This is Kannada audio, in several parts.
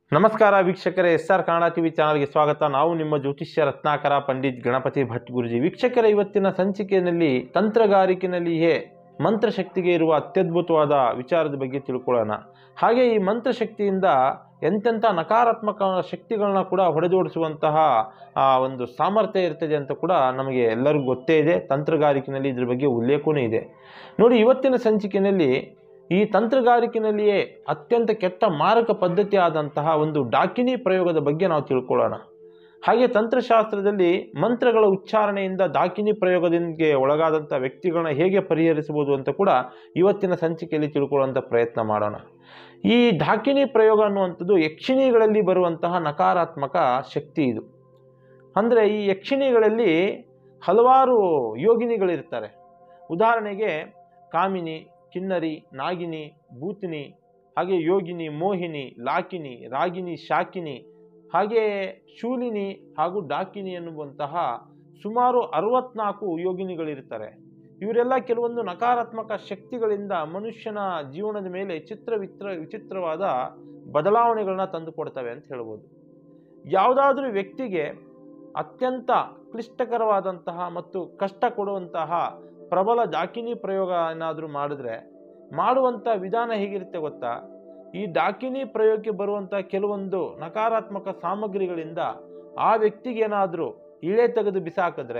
ನಮಸ್ಕಾರ ವೀಕ್ಷಕರೇ ಎಸ್ ಆರ್ ಕನ್ನಡ ಟಿವಿ ಚಾನಲ್ಗೆ ಸ್ವಾಗತ ನಾವು ನಿಮ್ಮ ಜ್ಯೋತಿಷ್ಯ ರತ್ನಾಕರ ಪಂಡಿತ್ ಗಣಪತಿ ಭಟ್ ಗುರುಜಿ ವೀಕ್ಷಕರ ಇವತ್ತಿನ ಸಂಚಿಕೆಯಲ್ಲಿ ತಂತ್ರಗಾರಿಕೆಯಲ್ಲಿಯೇ ಮಂತ್ರಶಕ್ತಿಗೆ ಇರುವ ಅತ್ಯದ್ಭುತವಾದ ವಿಚಾರದ ಬಗ್ಗೆ ತಿಳ್ಕೊಳ್ಳೋಣ ಹಾಗೆ ಈ ಮಂತ್ರಶಕ್ತಿಯಿಂದ ಎಂತೆಂಥ ನಕಾರಾತ್ಮಕ ಶಕ್ತಿಗಳನ್ನ ಕೂಡ ಹೊಡೆದೋಡಿಸುವಂತಹ ಆ, ಒಂದು ಸಾಮರ್ಥ್ಯ ಇರ್ತದೆ ಅಂತ ಕೂಡ ನಮಗೆ ಎಲ್ಲರಿಗೂ ಗೊತ್ತೇ ಇದೆ ತಂತ್ರಗಾರಿಕೆಯಲ್ಲಿ ಇದ್ರ ಬಗ್ಗೆ ಉಲ್ಲೇಖವೂ ಇದೆ ನೋಡಿ ಇವತ್ತಿನ ಸಂಚಿಕೆಯಲ್ಲಿ ಈ ತಂತ್ರಗಾರಿಕೆಯಲ್ಲಿಯೇ ಅತ್ಯಂತ ಕೆಟ್ಟ ಮಾರಕ ಪದ್ಧತಿ ಆದಂತಹ ಒಂದು ಡಾಕಿನಿ ಪ್ರಯೋಗದ ಬಗ್ಗೆ ನಾವು ತಿಳ್ಕೊಳ್ಳೋಣ ಹಾಗೆ ತಂತ್ರಶಾಸ್ತ್ರದಲ್ಲಿ ಮಂತ್ರಗಳ ಉಚ್ಚಾರಣೆಯಿಂದ ಡಾಕಿನಿ ಪ್ರಯೋಗದಿಂದ ಒಳಗಾದಂಥ ವ್ಯಕ್ತಿಗಳನ್ನ ಹೇಗೆ ಪರಿಹರಿಸಬಹುದು ಅಂತ ಕೂಡ ಇವತ್ತಿನ ಸಂಚಿಕೆಯಲ್ಲಿ ತಿಳ್ಕೊಳ್ಳುವಂಥ ಪ್ರಯತ್ನ ಮಾಡೋಣ ಈ ಡಾಕಿನಿ ಪ್ರಯೋಗ ಅನ್ನುವಂಥದ್ದು ಯಕ್ಷಿಣಿಗಳಲ್ಲಿ ಬರುವಂತಹ ನಕಾರಾತ್ಮಕ ಶಕ್ತಿ ಇದು ಅಂದರೆ ಈ ಯಕ್ಷಿಣಿಗಳಲ್ಲಿ ಹಲವಾರು ಯೋಗಿನಿಗಳಿರ್ತಾರೆ ಉದಾಹರಣೆಗೆ ಕಾಮಿನಿ ಕಿನ್ನರಿ ನಾಗಿನಿ ಭೂತಿನಿ ಹಾಗೆ ಯೋಗಿನಿ ಮೋಹಿನಿ ಲಾಕಿನಿ ರಾಗಿನಿ ಶಾಕಿನಿ ಹಾಗೆ ಶೂಲಿನಿ ಹಾಗೂ ಡಾಕಿನಿ ಎನ್ನುವಂತಹ ಸುಮಾರು ಅರವತ್ನಾಲ್ಕು ಯೋಗಿನಿಗಳಿರ್ತಾರೆ ಇವರೆಲ್ಲ ಕೆಲವೊಂದು ನಕಾರಾತ್ಮಕ ಶಕ್ತಿಗಳಿಂದ ಮನುಷ್ಯನ ಜೀವನದ ಮೇಲೆ ಚಿತ್ರ ವಿತ್ರ ವಿಚಿತ್ರವಾದ ಬದಲಾವಣೆಗಳನ್ನ ತಂದುಕೊಡ್ತವೆ ಅಂತ ಹೇಳ್ಬೋದು ಯಾವುದಾದ್ರೂ ವ್ಯಕ್ತಿಗೆ ಅತ್ಯಂತ ಕ್ಲಿಷ್ಟಕರವಾದಂತಹ ಮತ್ತು ಕಷ್ಟ ಕೊಡುವಂತಹ ಪ್ರಬಲ ಡಾಕಿನಿ ಪ್ರಯೋಗ ಏನಾದರೂ ಮಾಡಿದ್ರೆ ಮಾಡುವಂಥ ವಿಧಾನ ಹೇಗಿರುತ್ತೆ ಗೊತ್ತಾ ಈ ಡಾಕಿನಿ ಪ್ರಯೋಗಕ್ಕೆ ಬರುವಂಥ ಕೆಲವೊಂದು ನಕಾರಾತ್ಮಕ ಸಾಮಗ್ರಿಗಳಿಂದ ಆ ವ್ಯಕ್ತಿಗೆ ಏನಾದರೂ ಇಳೆ ತೆಗೆದು ಬಿಸಾಕಿದ್ರೆ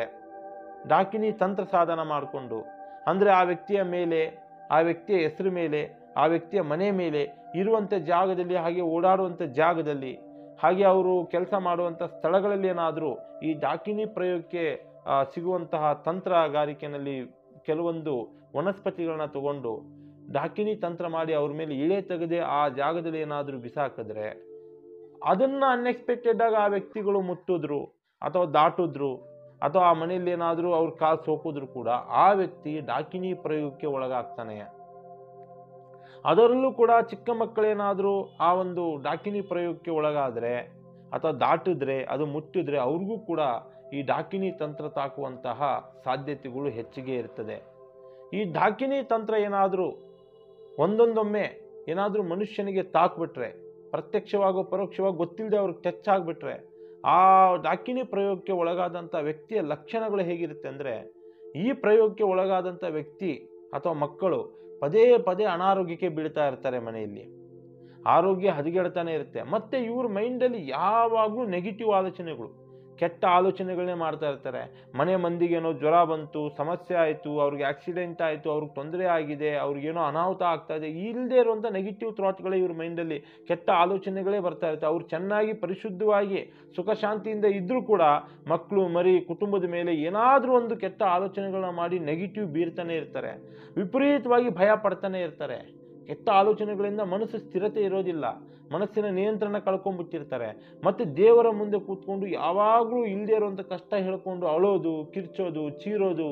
ಡಾಕಿನಿ ತಂತ್ರ ಸಾಧನ ಮಾಡಿಕೊಂಡು ಅಂದರೆ ಆ ವ್ಯಕ್ತಿಯ ಮೇಲೆ ಆ ವ್ಯಕ್ತಿಯ ಹೆಸರು ಮೇಲೆ ಆ ವ್ಯಕ್ತಿಯ ಮನೆ ಮೇಲೆ ಇರುವಂಥ ಜಾಗದಲ್ಲಿ ಹಾಗೆ ಓಡಾಡುವಂಥ ಜಾಗದಲ್ಲಿ ಹಾಗೆ ಅವರು ಕೆಲಸ ಮಾಡುವಂಥ ಸ್ಥಳಗಳಲ್ಲಿ ಏನಾದರೂ ಈ ಡಾಕಿನಿ ಪ್ರಯೋಗಕ್ಕೆ ಆ, ಸಿಗುವಂತಹ ತಂತ್ರಗಾರಿಕೆಯಲ್ಲಿ ಕೆಲವೊಂದು ವನಸ್ಪತಿಗಳನ್ನ ತಗೊಂಡು ಡಾಕಿನಿ ತಂತ್ರ ಮಾಡಿ ಅವ್ರ ಮೇಲೆ ಇಳೆ ತೆಗೆದೇ ಆ ಜಾಗದಲ್ಲಿ ಏನಾದರೂ ಬಿಸಾಕಿದ್ರೆ ಅದನ್ನ ಅನ್ಎಕ್ಸ್ಪೆಕ್ಟೆಡ್ ಆಗಿ ಆ ವ್ಯಕ್ತಿಗಳು ಮುಟ್ಟಿದ್ರು ಅಥವಾ ದಾಟಿದ್ರು ಅಥವಾ ಆ ಮನೆಯಲ್ಲಿ ಏನಾದರೂ ಅವ್ರ ಕಾಲು ಸೋಕಿದ್ರು ಕೂಡ ಆ ವ್ಯಕ್ತಿ ಡಾಕಿನಿ ಪ್ರಯೋಗಕ್ಕೆ ಒಳಗಾಗ್ತಾನೆ ಅದರಲ್ಲೂ ಕೂಡ ಚಿಕ್ಕ ಮಕ್ಕಳೇನಾದರೂ ಆ ಒಂದು ಡಾಕಿನಿ ಪ್ರಯೋಗಕ್ಕೆ ಒಳಗಾದರೆ ಅಥವಾ ದಾಟಿದ್ರೆ ಅದು ಮುಟ್ಟಿದ್ರೆ ಅವ್ರಿಗೂ ಕೂಡ ಈ ಡಾಕಿನಿ ತಂತ್ರ ತಾಕುವಂತಹ ಸಾಧ್ಯತೆಗಳು ಹೆಚ್ಚಿಗೆ ಇರ್ತದೆ ಈ ಡಾಕಿನಿ ತಂತ್ರ ಏನಾದರೂ ಒಂದೊಂದೊಮ್ಮೆ ಏನಾದರೂ ಮನುಷ್ಯನಿಗೆ ತಾಕ್ಬಿಟ್ರೆ ಪ್ರತ್ಯಕ್ಷವಾಗೋ ಪರೋಕ್ಷವಾಗಿ ಗೊತ್ತಿಲ್ಲದೆ ಅವ್ರಿಗೆ ಟಚ್ ಆಗಿಬಿಟ್ರೆ ಆ ಡಾಕಿನಿ ಪ್ರಯೋಗಕ್ಕೆ ಒಳಗಾದಂಥ ವ್ಯಕ್ತಿಯ ಲಕ್ಷಣಗಳು ಹೇಗಿರುತ್ತೆ ಅಂದರೆ ಈ ಪ್ರಯೋಗಕ್ಕೆ ಒಳಗಾದಂಥ ವ್ಯಕ್ತಿ ಅಥವಾ ಮಕ್ಕಳು ಪದೇ ಪದೇ ಅನಾರೋಗ್ಯಕ್ಕೆ ಬೀಳ್ತಾ ಇರ್ತಾರೆ ಮನೆಯಲ್ಲಿ ಆರೋಗ್ಯ ಹದಗೆಡ್ತಾನೆ ಇರುತ್ತೆ ಮತ್ತೆ ಇವ್ರ ಮೈಂಡಲ್ಲಿ ಯಾವಾಗಲೂ ನೆಗೆಟಿವ್ ಆಲೋಚನೆಗಳು ಕೆಟ್ಟ ಆಲೋಚನೆಗಳನ್ನೇ ಮಾಡ್ತಾ ಇರ್ತಾರೆ ಮನೆ ಮಂದಿಗೇನೋ ಜ್ವರ ಬಂತು ಸಮಸ್ಯೆ ಆಯಿತು ಅವ್ರಿಗೆ ಆಕ್ಸಿಡೆಂಟ್ ಆಯಿತು ಅವ್ರಿಗೆ ತೊಂದರೆ ಆಗಿದೆ ಅವ್ರಿಗೇನೋ ಅನಾಹುತ ಆಗ್ತಾ ಇದೆ ಇಲ್ಲದೆ ಇರುವಂಥ ನೆಗೆಟಿವ್ ಥಾಟ್ಗಳೇ ಇವ್ರ ಮೈಂಡಲ್ಲಿ ಕೆಟ್ಟ ಆಲೋಚನೆಗಳೇ ಬರ್ತಾ ಇರುತ್ತೆ ಅವ್ರು ಚೆನ್ನಾಗಿ ಪರಿಶುದ್ಧವಾಗಿ ಸುಖ ಶಾಂತಿಯಿಂದ ಇದ್ದರೂ ಕೂಡ ಮಕ್ಕಳು ಮರಿ ಕುಟುಂಬದ ಮೇಲೆ ಏನಾದರೂ ಒಂದು ಕೆಟ್ಟ ಆಲೋಚನೆಗಳನ್ನ ಮಾಡಿ ನೆಗೆಟಿವ್ ಬೀರ್ತಾನೆ ಇರ್ತಾರೆ ವಿಪರೀತವಾಗಿ ಭಯ ಪಡ್ತಾನೆ ಇರ್ತಾರೆ ಕೆಟ್ಟ ಆಲೋಚನೆಗಳಿಂದ ಮನಸ್ಸು ಸ್ಥಿರತೆ ಇರೋದಿಲ್ಲ ಮನಸ್ಸಿನ ನಿಯಂತ್ರಣ ಕಳ್ಕೊಂಡ್ಬಿಟ್ಟಿರ್ತಾರೆ ಮತ್ತೆ ದೇವರ ಮುಂದೆ ಕೂತ್ಕೊಂಡು ಯಾವಾಗಲೂ ಇಲ್ಲದೆ ಇರುವಂಥ ಕಷ್ಟ ಹೇಳ್ಕೊಂಡು ಅಳೋದು ಕಿರ್ಚೋದು ಚೀರೋದು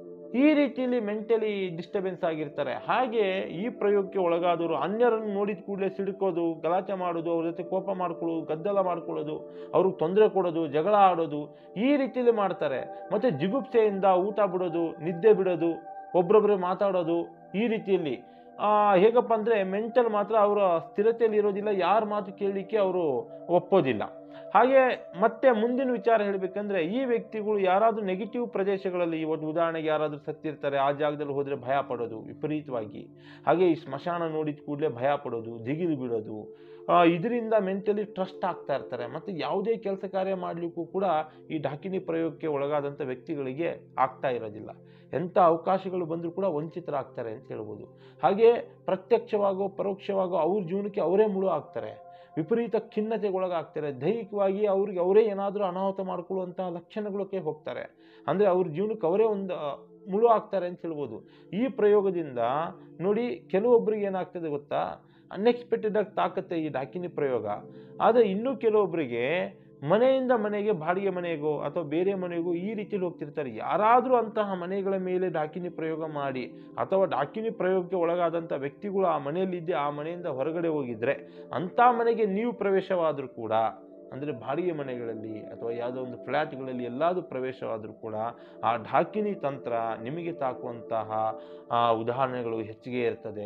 ಈ ರೀತಿಯಲ್ಲಿ ಮೆಂಟಲಿ ಡಿಸ್ಟರ್ಬೆನ್ಸ್ ಆಗಿರ್ತಾರೆ ಹಾಗೆ ಈ ಪ್ರಯೋಗಕ್ಕೆ ಒಳಗಾದವರು ಅನ್ಯರನ್ನು ನೋಡಿದ ಕೂಡಲೇ ಸಿಡ್ಕೋದು ಗಲಾಟೆ ಮಾಡೋದು ಅವ್ರ ಜೊತೆ ಕೋಪ ಮಾಡ್ಕೊಳ್ಳೋದು ಗದ್ದಲ ಮಾಡ್ಕೊಳ್ಳೋದು ಅವ್ರಿಗೆ ತೊಂದರೆ ಕೊಡೋದು ಜಗಳ ಆಡೋದು ಈ ರೀತಿಯಲ್ಲಿ ಮಾಡ್ತಾರೆ ಮತ್ತೆ ಜಿಗುಪ್ಸೆಯಿಂದ ಊಟ ಬಿಡೋದು ನಿದ್ದೆ ಬಿಡೋದು ಒಬ್ರೊಬ್ಬರೇ ಮಾತಾಡೋದು ಈ ರೀತಿಯಲ್ಲಿ ಆ, ಹೇಗಪ್ಪ ಅಂದರೆ ಮೆಂಟಲ್ ಮಾತ್ರ ಅವರ ಸ್ಥಿರತೆಯಲ್ಲಿ ಇರೋದಿಲ್ಲ ಯಾರ ಮಾತು ಕೇಳಲಿಕ್ಕೆ ಅವರು ಒಪ್ಪೋದಿಲ್ಲ ಹಾಗೆ ಮತ್ತೆ ಮುಂದಿನ ವಿಚಾರ ಹೇಳಬೇಕಂದ್ರೆ ಈ ವ್ಯಕ್ತಿಗಳು ಯಾರಾದರೂ ನೆಗೆಟಿವ್ ಪ್ರದೇಶಗಳಲ್ಲಿ ಇವತ್ತು ಉದಾಹರಣೆಗೆ ಯಾರಾದರೂ ಸತ್ತಿರ್ತಾರೆ ಆ ಜಾಗದಲ್ಲಿ ಹೋದರೆ ಭಯ ಪಡೋದು ವಿಪರೀತವಾಗಿ ಹಾಗೆ ಈ ಸ್ಮಶಾನ ನೋಡಿದ ಕೂಡಲೇ ಭಯ ಪಡೋದು ದಿಗಿಲು ಬಿಡೋದು ಇದರಿಂದ ಮೆಂಟಲಿ ಟ್ರಸ್ಟ್ ಆಗ್ತಾ ಇರ್ತಾರೆ ಮತ್ತು ಯಾವುದೇ ಕೆಲಸ ಕಾರ್ಯ ಮಾಡಲಿಕ್ಕೂ ಕೂಡ ಈ ಡಾಕಿನಿ ಪ್ರಯೋಗಕ್ಕೆ ಒಳಗಾದಂಥ ವ್ಯಕ್ತಿಗಳಿಗೆ ಆಗ್ತಾ ಇರೋದಿಲ್ಲ ಎಂಥ ಅವಕಾಶಗಳು ಬಂದರೂ ಕೂಡ ವಂಚಿತರಾಗ್ತಾರೆ ಅಂತ ಹೇಳ್ಬೋದು ಹಾಗೆ ಪ್ರತ್ಯಕ್ಷವಾಗೋ ಪರೋಕ್ಷವಾಗೋ ಅವ್ರ ಜೀವನಕ್ಕೆ ಅವರೇ ಮುಳು ಆಗ್ತಾರೆ ವಿಪರೀತ ಖಿನ್ನತೆಗೊಳಗಾಗ್ತಾರೆ ದೈಹಿಕವಾಗಿ ಅವ್ರಿಗೆ ಅವರೇ ಏನಾದರೂ ಅನಾಹುತ ಮಾಡ್ಕೊಳ್ಳುವಂತಹ ಲಕ್ಷಣಗಳಕ್ಕೆ ಹೋಗ್ತಾರೆ ಅಂದರೆ ಅವ್ರ ಜೀವನಕ್ಕೆ ಅವರೇ ಒಂದು ಆ, ಮುಳು ಆಗ್ತಾರೆ ಅಂತ ಹೇಳ್ಬೋದು ಈ ಪ್ರಯೋಗದಿಂದ ನೋಡಿ ಕೆಲವೊಬ್ಬರಿಗೆ ಏನಾಗ್ತದೆ ಗೊತ್ತಾ ಅನ್ಎಕ್ಸ್ಪೆಕ್ಟೆಡ್ ಆಗಿ ತಾಕತ್ತೆ ಈ ಡಾಕಿನಿ ಪ್ರಯೋಗ ಆದರೆ ಇನ್ನೂ ಕೆಲವೊಬ್ಬರಿಗೆ ಮನೆಯಿಂದ ಮನೆಗೆ ಬಾಡಿಗೆ ಮನೆಗೋ ಅಥವಾ ಬೇರೆ ಮನೆಗೋ ಈ ರೀತಿಯಲ್ಲಿ ಹೋಗ್ತಿರ್ತಾರೆ ಯಾರಾದರೂ ಅಂತಹ ಮನೆಗಳ ಮೇಲೆ ಡಾಕಿನಿ ಪ್ರಯೋಗ ಮಾಡಿ ಅಥವಾ ಡಾಕಿನಿ ಪ್ರಯೋಗಕ್ಕೆ ಒಳಗಾದಂಥ ವ್ಯಕ್ತಿಗಳು ಆ ಮನೆಯಲ್ಲಿದ್ದೆ ಆ ಮನೆಯಿಂದ ಹೊರಗಡೆ ಹೋಗಿದ್ರೆ ಅಂಥ ಮನೆಗೆ ನೀವು ಪ್ರವೇಶವಾದರೂ ಕೂಡ ಅಂದರೆ ಬಾಡಿಗೆ ಮನೆಗಳಲ್ಲಿ ಅಥವಾ ಯಾವುದೋ ಒಂದು ಫ್ಲ್ಯಾಟ್ಗಳಲ್ಲಿ ಎಲ್ಲಾದರೂ ಪ್ರವೇಶವಾದರೂ ಕೂಡ ಆ ಡಾಕಿನಿ ತಂತ್ರ ನಿಮಗೆ ತಾಕುವಂತಹ ಆ, ಉದಾಹರಣೆಗಳು ಹೆಚ್ಚಿಗೆ ಇರ್ತದೆ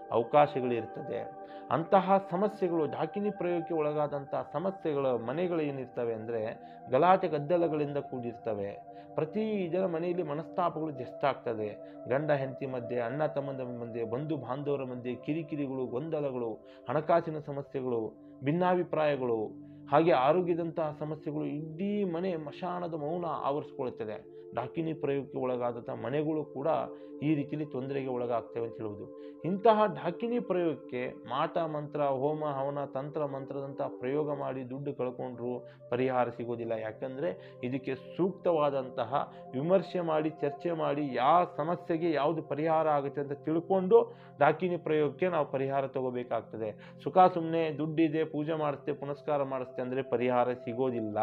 ಅವಕಾಶಗಳಿರ್ತದೆ ಅಂತಹ ಸಮಸ್ಯೆಗಳು ಡಾಕಿನಿ ಪ್ರಯೋಗಕ್ಕೆ ಒಳಗಾದಂಥ ಸಮಸ್ಯೆಗಳ ಮನೆಗಳು ಏನಿರ್ತವೆ ಅಂದರೆ ಗಲಾಟೆ ಗದ್ದಲಗಳಿಂದ ಕೂಡಿರ್ತವೆ ಪ್ರತಿ ಜನ ಮನೆಯಲ್ಲಿ ಮನಸ್ತಾಪಗಳು ಜಾಸ್ತಾಗ್ತದೆ ಗಂಡ ಹೆಂಡತಿ ಮಧ್ಯೆ ಅಣ್ಣ ತಮ್ಮನ ಮಧ್ಯೆ ಬಂಧು ಬಾಂಧವರ ಮಧ್ಯೆ ಕಿರಿಕಿರಿಗಳು ಗೊಂದಲಗಳು ಹಣಕಾಸಿನ ಸಮಸ್ಯೆಗಳು ಭಿನ್ನಾಭಿಪ್ರಾಯಗಳು ಹಾಗೆ ಆರೋಗ್ಯದಂತಹ ಸಮಸ್ಯೆಗಳು ಇಡೀ ಮನೆ ಮಶಾಣದ ಮೌನ ಆವರಿಸ್ಕೊಳ್ಳುತ್ತದೆ ಡಾಕಿನಿ ಪ್ರಯೋಗಕ್ಕೆ ಒಳಗಾದಂಥ ಮನೆಗಳು ಕೂಡ ಈ ರೀತಿಯಲ್ಲಿ ತೊಂದರೆಗೆ ಒಳಗಾಗ್ತವೆ ಅಂತ ಹೇಳುವುದು ಇಂತಹ ಡಾಕಿನಿ ಪ್ರಯೋಗಕ್ಕೆ ಮಾಟ ಮಂತ್ರ ಹೋಮ ಹವನ ತಂತ್ರ ಮಂತ್ರದಂಥ ಪ್ರಯೋಗ ಮಾಡಿ ದುಡ್ಡು ಕಳ್ಕೊಂಡ್ರು ಪರಿಹಾರ ಸಿಗೋದಿಲ್ಲ ಯಾಕಂದರೆ ಇದಕ್ಕೆ ಸೂಕ್ತವಾದಂತಹ ವಿಮರ್ಶೆ ಮಾಡಿ ಚರ್ಚೆ ಮಾಡಿ ಯಾವ ಸಮಸ್ಯೆಗೆ ಯಾವುದು ಪರಿಹಾರ ಆಗುತ್ತೆ ಅಂತ ತಿಳ್ಕೊಂಡು ಡಾಕಿನಿ ಪ್ರಯೋಗಕ್ಕೆ ನಾವು ಪರಿಹಾರ ತಗೋಬೇಕಾಗ್ತದೆ ಸುಖ ಸುಮ್ಮನೆ ದುಡ್ಡಿದೆ ಪೂಜೆ ಮಾಡಿಸ್ತೆ ಪುನಸ್ಕಾರ ಮಾಡಿಸ್ತೆ ಅಂದರೆ ಪರಿಹಾರ ಸಿಗೋದಿಲ್ಲ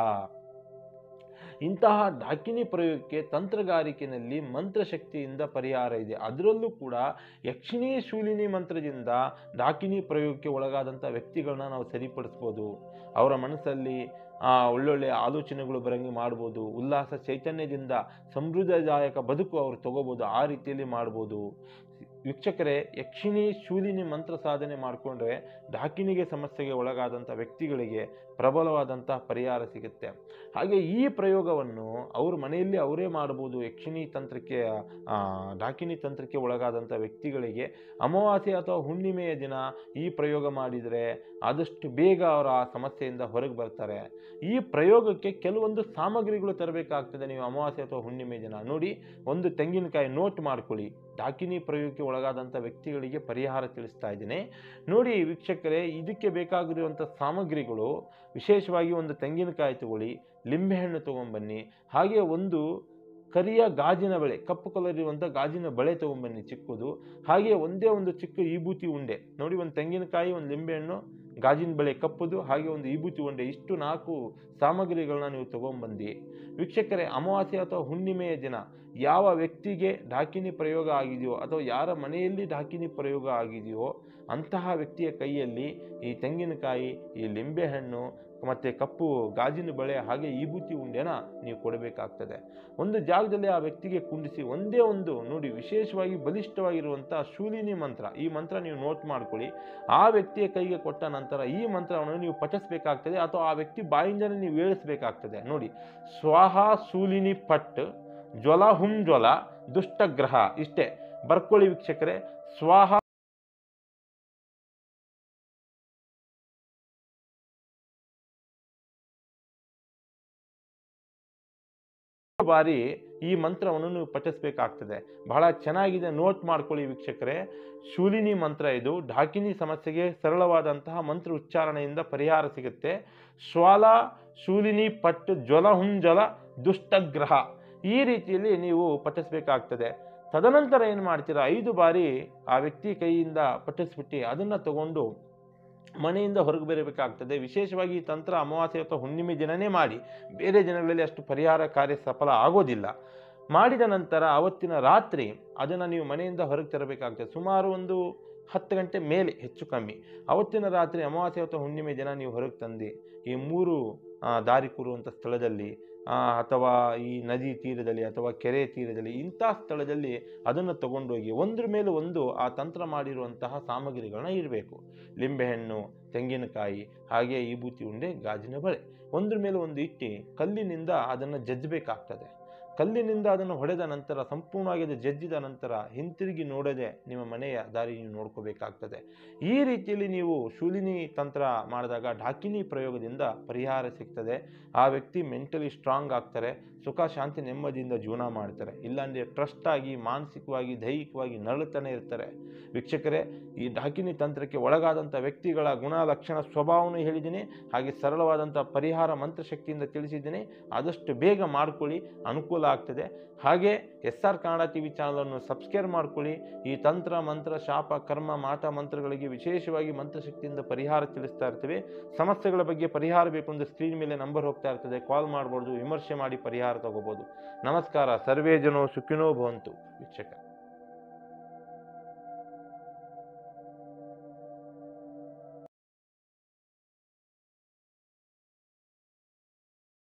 ಇಂತಹ ಡಾಕಿನಿ ಪ್ರಯೋಗಕ್ಕೆ ತಂತ್ರಗಾರಿಕೆಯಲ್ಲಿ ಮಂತ್ರಶಕ್ತಿಯಿಂದ ಪರಿಹಾರ ಇದೆ ಅದರಲ್ಲೂ ಕೂಡ ಯಕ್ಷಿಣಿ ಶೂಲಿನಿ ಮಂತ್ರದಿಂದ ಡಾಕಿನಿ ಪ್ರಯೋಗಕ್ಕೆ ಒಳಗಾದಂಥ ವ್ಯಕ್ತಿಗಳನ್ನ ನಾವು ಸರಿಪಡಿಸ್ಬೋದು ಅವರ ಮನಸ್ಸಲ್ಲಿ ಆ, ಒಳ್ಳೊಳ್ಳೆ ಆಲೋಚನೆಗಳು ಬರಂಗೆ ಮಾಡ್ಬೋದು ಉಲ್ಲಾಸ ಚೈತನ್ಯದಿಂದ ಸಮೃದ್ಧದಾಯಕ ಬದುಕು ಅವರು ತಗೋಬೋದು ಆ ರೀತಿಯಲ್ಲಿ ಮಾಡ್ಬೋದು ವೀಕ್ಷಕರೇ ಯಕ್ಷಿಣಿ ಶೂಲಿನಿ ಮಂತ್ರ ಸಾಧನೆ ಮಾಡಿಕೊಂಡ್ರೆ ಡಾಕಿನಿಗೆ ಸಮಸ್ಯೆಗೆ ಒಳಗಾದಂಥ ವ್ಯಕ್ತಿಗಳಿಗೆ ಪ್ರಬಲವಾದಂತಹ ಪರಿಹಾರ ಸಿಗುತ್ತೆ ಹಾಗೆ ಈ ಪ್ರಯೋಗವನ್ನು ಅವ್ರ ಮನೆಯಲ್ಲಿ ಅವರೇ ಮಾಡ್ಬೋದು ಯಕ್ಷಿಣಿ ತಂತ್ರಕ್ಕೆ ಆ, ಡಾಕಿನಿ ತಂತ್ರಕ್ಕೆ ಒಳಗಾದಂಥ ವ್ಯಕ್ತಿಗಳಿಗೆ ಅಮಾವಾಸ್ಯೆ ಅಥವಾ ಹುಣ್ಣಿಮೆಯ ದಿನ ಈ ಪ್ರಯೋಗ ಮಾಡಿದರೆ ಆದಷ್ಟು ಬೇಗ ಅವರ ಆ ಸಮಸ್ಯೆಯಿಂದ ಹೊರಗೆ ಬರ್ತಾರೆ ಈ ಪ್ರಯೋಗಕ್ಕೆ ಕೆಲವೊಂದು ಸಾಮಗ್ರಿಗಳು ತರಬೇಕಾಗ್ತದೆ ನೀವು ಅಮಾವಾಸ್ಯೆ ಅಥವಾ ಹುಣ್ಣಿಮೆ ದಿನ ನೋಡಿ ಒಂದು ತೆಂಗಿನಕಾಯಿ ನೋಟ್ ಮಾಡ್ಕೊಳ್ಳಿ ಡಾಕಿನಿ ಪ್ರಯೋಗಕ್ಕೆ ಒಳಗಾದಂಥ ವ್ಯಕ್ತಿಗಳಿಗೆ ಪರಿಹಾರ ತಿಳಿಸ್ತಾ ಇದ್ದೀನಿ ನೋಡಿ ವೀಕ್ಷಕರೇ ಇದಕ್ಕೆ ಬೇಕಾಗಿರುವಂಥ ಸಾಮಗ್ರಿಗಳು ವಿಶೇಷವಾಗಿ ಒಂದು ತೆಂಗಿನಕಾಯಿ ತಗೊಳ್ಳಿ ಲಿಂಬೆಹಣ್ಣು ತೊಗೊಂಬನ್ನಿ ಹಾಗೆ ಒಂದು ಕರಿಯ ಗಾಜಿನ ಬಳೆ ಕಪ್ಪು ಕಲರ್ ಇರುವಂಥ ಗಾಜಿನ ಬಳೆ ತೊಗೊಂಬನ್ನಿ ಚಿಕ್ಕದು ಹಾಗೆ ಒಂದೇ ಒಂದು ಚಿಕ್ಕ ಈಬೂತಿ ಉಂಡೆ ನೋಡಿ ಒಂದು ತೆಂಗಿನಕಾಯಿ ಒಂದು ಲಿಂಬೆಹಣ್ಣು ಗಾಜಿನ ಬಳೆ ಕಪ್ಪುದು ಹಾಗೆ ಒಂದು ಈಬೂತಿ ಉಂಡೆ ಇಷ್ಟು ನಾಲ್ಕು ಸಾಮಗ್ರಿಗಳನ್ನ ನೀವು ತೊಗೊಂಬಂದು ವೀಕ್ಷಕರೇ ಅಮಾವಾಸ್ಯೆ ಅಥವಾ ಹುಣ್ಣಿಮೆಯ ದಿನ ಯಾವ ವ್ಯಕ್ತಿಗೆ ಡಾಕಿನಿ ಪ್ರಯೋಗ ಆಗಿದೆಯೋ ಅಥವಾ ಯಾರ ಮನೆಯಲ್ಲಿ ಡಾಕಿನಿ ಪ್ರಯೋಗ ಆಗಿದೆಯೋ ಅಂತಹ ವ್ಯಕ್ತಿಯ ಕೈಯಲ್ಲಿ ಈ ತೆಂಗಿನಕಾಯಿ ಈ ಲಿಂಬೆಹಣ್ಣು ಮತ್ತು ಕಪ್ಪು ಗಾಜಿನ ಬಳೆ ಹಾಗೆ ಈಬೂತಿ ಉಂಡೆನ ನೀವು ಕೊಡಬೇಕಾಗ್ತದೆ ಒಂದು ಜಾಗದಲ್ಲಿ ಆ ವ್ಯಕ್ತಿಗೆ ಕುಂಡಿಸಿ ಒಂದೇ ಒಂದು ನೋಡಿ ವಿಶೇಷವಾಗಿ ಬಲಿಷ್ಠವಾಗಿರುವಂಥ ಶೂಲಿನಿ ಮಂತ್ರ ಈ ಮಂತ್ರ ನೀವು ನೋಟ್ ಮಾಡ್ಕೊಳ್ಳಿ ಆ ವ್ಯಕ್ತಿಯ ಕೈಗೆ ಕೊಟ್ಟ ನಂತರ ಈ ಮಂತ್ರವನ್ನು ನೀವು ಪಠಿಸಬೇಕಾಗ್ತದೆ ಅಥವಾ ಆ ವ್ಯಕ್ತಿ ಬಾಯಿಂದಲೇ ನೀವು ಹೇಳಿಸ್ಬೇಕಾಗ್ತದೆ ನೋಡಿ ಸ್ವಾಹ ಶೂಲಿನಿ ಪಟ್ ಜ್ವಲ ಹುಂ ಜ್ವಲ ದುಷ್ಟಗ್ರಹ ಇಷ್ಟೇ ಬರ್ಕೊಳ್ಳಿ ವೀಕ್ಷಕರೇ ಸ್ವಾಹ ಬಾರಿ ಈ ಮಂತ್ರವನ್ನು ನೀವು ಪಠಿಸಬೇಕಾಗ್ತದೆ ಬಹಳ ಚೆನ್ನಾಗಿದೆ ನೋಟ್ ಮಾಡ್ಕೊಳ್ಳಿ ವೀಕ್ಷಕರೇ ಶೂಲಿನಿ ಮಂತ್ರ ಇದು ಢಾಕಿನಿ ಸಮಸ್ಯೆಗೆ ಸರಳವಾದಂತಹ ಮಂತ್ರ ಉಚ್ಚಾರಣೆಯಿಂದ ಪರಿಹಾರ ಸಿಗುತ್ತೆ ಶ್ವಾಲ ಶೂಲಿನಿ ಪಟ್ ಜ್ವಲ ಹುಂಜಲ ದುಷ್ಟಗ್ರಹ ಈ ರೀತಿಯಲ್ಲಿ ನೀವು ಪಠಿಸಬೇಕಾಗ್ತದೆ ತದನಂತರ ಏನು ಮಾಡ್ತೀರಾ ಐದು ಬಾರಿ ಆ ವ್ಯಕ್ತಿ ಕೈಯಿಂದ ಪಠಿಸ್ಬಿಟ್ಟು ಅದನ್ನು ತಗೊಂಡು ಮನೆಯಿಂದ ಹೊರಗೆ ಬರಬೇಕಾಗ್ತದೆ ವಿಶೇಷವಾಗಿ ಈ ತಂತ್ರ ಅಮಾವಾಸ್ಯೆ ಅಥವಾ ಹುಣ್ಣಿಮೆ ದಿನನೇ ಮಾಡಿ ಬೇರೆ ದಿನಗಳಲ್ಲಿ ಅಷ್ಟು ಪರಿಹಾರ ಕಾರ್ಯ ಸಫಲ ಆಗೋದಿಲ್ಲ ಮಾಡಿದ ನಂತರ ಅವತ್ತಿನ ರಾತ್ರಿ ಅದನ್ನು ನೀವು ಮನೆಯಿಂದ ಹೊರಗೆ ತರಬೇಕಾಗ್ತದೆ ಸುಮಾರು ಒಂದು ಹತ್ತು ಗಂಟೆ ಮೇಲೆ ಹೆಚ್ಚು ಕಮ್ಮಿ ಅವತ್ತಿನ ರಾತ್ರಿ ಅಮಾವಾಸ್ಯೆ ಅಥವಾ ಹುಣ್ಣಿಮೆ ದಿನ ನೀವು ಹೊರಗೆ ತಂದು ಈ ಮೂರು ಆ, ದಾರಿ ಕೂರುವಂಥ ಸ್ಥಳದಲ್ಲಿ ಆ, ಅಥವಾ ಈ ನದಿ ತೀರದಲ್ಲಿ ಅಥವಾ ಕೆರೆ ತೀರದಲ್ಲಿ ಇಂಥ ಸ್ಥಳದಲ್ಲಿ ಅದನ್ನು ತಗೊಂಡೋಗಿ ಒಂದ್ರ ಮೇಲೆ ಒಂದು ಆ ತಂತ್ರ ಮಾಡಿರುವಂತಹ ಸಾಮಗ್ರಿಗಳನ್ನ ಇರಬೇಕು ಲಿಂಬೆಹಣ್ಣು ತೆಂಗಿನಕಾಯಿ ಹಾಗೆ ಈಬೂತಿ ಉಂಡೆ ಗಾಜಿನ ಬಳೆ ಒಂದ್ರ ಮೇಲೆ ಒಂದು ಇಟ್ಟು ಕಲ್ಲಿನಿಂದ ಅದನ್ನು ಜಜ್ಜಬೇಕಾಗ್ತದೆ ಕಲ್ಲಿನಿಂದ ಅದನ್ನು ಹೊಡೆದ ನಂತರ ಸಂಪೂರ್ಣವಾಗಿ ಅದು ಜಜ್ಜಿದ ನಂತರ ಹಿಂತಿರುಗಿ ನೋಡದೆ ನಿಮ್ಮ ಮನೆಯ ದಾರಿ ನೀವು ನೋಡ್ಕೋಬೇಕಾಗ್ತದೆ ಈ ರೀತಿಯಲ್ಲಿ ನೀವು ಶೂಲಿನಿ ತಂತ್ರ ಮಾಡಿದಾಗ ಢಾಕಿನಿ ಪ್ರಯೋಗದಿಂದ ಪರಿಹಾರ ಸಿಗ್ತದೆ ಆ ವ್ಯಕ್ತಿ ಮೆಂಟಲಿ ಸ್ಟ್ರಾಂಗ್ ಆಗ್ತಾರೆ ಸುಖ ಶಾಂತಿ ನೆಮ್ಮದಿಯಿಂದ ಜೀವನ ಮಾಡ್ತಾರೆ ಇಲ್ಲಾಂದರೆ ಟ್ರಸ್ಟ್ ಆಗಿ ಮಾನಸಿಕವಾಗಿ ದೈಹಿಕವಾಗಿ ನರಳುತ್ತಾನೆ ಇರ್ತಾರೆ ವೀಕ್ಷಕರೇ ಈ ಡಾಕಿನಿ ತಂತ್ರಕ್ಕೆ ಒಳಗಾದಂಥ ವ್ಯಕ್ತಿಗಳ ಗುಣ ಲಕ್ಷಣ ಸ್ವಭಾವವನ್ನು ಹೇಳಿದ್ದೀನಿ ಹಾಗೆ ಸರಳವಾದಂಥ ಪರಿಹಾರ ಮಂತ್ರಶಕ್ತಿಯಿಂದ ತಿಳಿಸಿದ್ದೀನಿ ಆದಷ್ಟು ಬೇಗ ಮಾಡ್ಕೊಳ್ಳಿ ಅನುಕೂಲ ಆಗ್ತದೆ ಹಾಗೆ S R Kannada T V ಚಾನಲನ್ನು ಸಬ್ಸ್ಕ್ರೈಬ್ ಮಾಡ್ಕೊಳ್ಳಿ ಈ ತಂತ್ರ ಮಂತ್ರ ಶಾಪ ಕರ್ಮ ಮಾಟ ಮಂತ್ರಗಳಿಗೆ ವಿಶೇಷವಾಗಿ ಮಂತ್ರಶಕ್ತಿಯಿಂದ ಪರಿಹಾರ ತಿಳಿಸ್ತಾ ಇರ್ತೀವಿ ಸಮಸ್ಯೆಗಳ ಬಗ್ಗೆ ಪರಿಹಾರ ಬೇಕು ಅಂದ್ರೆ ಸ್ಕ್ರೀನ್ ಮೇಲೆ ನಂಬರ್ ಹೋಗ್ತಾ ಇರ್ತದೆ ಕಾಲ್ ಮಾಡ್ಬೋದು ವಿಮರ್ಶೆ ಮಾಡಿ ಪರಿಹಾರ ತಗೋಬೋದು ನಮಸ್ಕಾರ ಸರ್ವೇ ಜನೋ ಸುಖಿನೋ ಭವಂತು ವೀಕ್ಷಕ